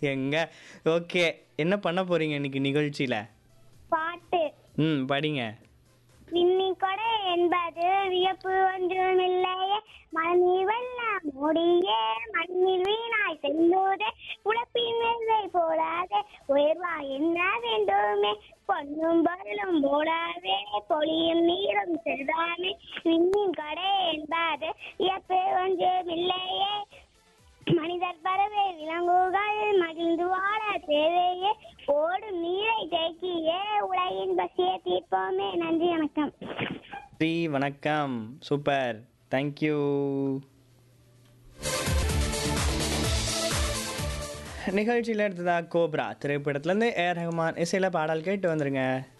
எங்க ஓகே என்ன பண்ண போறீங்க இன்னைக்கு நிகழ்ச்சியில பாட்டு ம் படிங்க விண்ணி கொடை என்பது வியப்பு ஒன்றுமில்லையே மணி வெள்ளம் மூடியே மண்ணில் வீணாய் செல்லோதே உழப்பின் வெள்ளை போடாதே உயர்வா என்ன வேண்டுமே பொன்னும் பொருளும் போடாதே பொழியும் நீரும் செல்வாமே விண்ணின் கடை என்பது வியப்பு ஒன்றுமில்லையே மனிதர் பறவை விலங்குகள் மகிழ்ந்து வாழ தேவையே ஓடும் நீரை தேக்கியே உலகின் பசியை தீர்ப்போமே நன்றி வணக்கம் ஸ்ரீ வணக்கம் சூப்பர் தேங்க்யூ நிகழ்ச்சியில் எடுத்ததா கோப்ரா திரைப்படத்துலேருந்து ஏஆர் ரஹ்மான் இசையில் பாடல் கேட்டு வந்துருங்க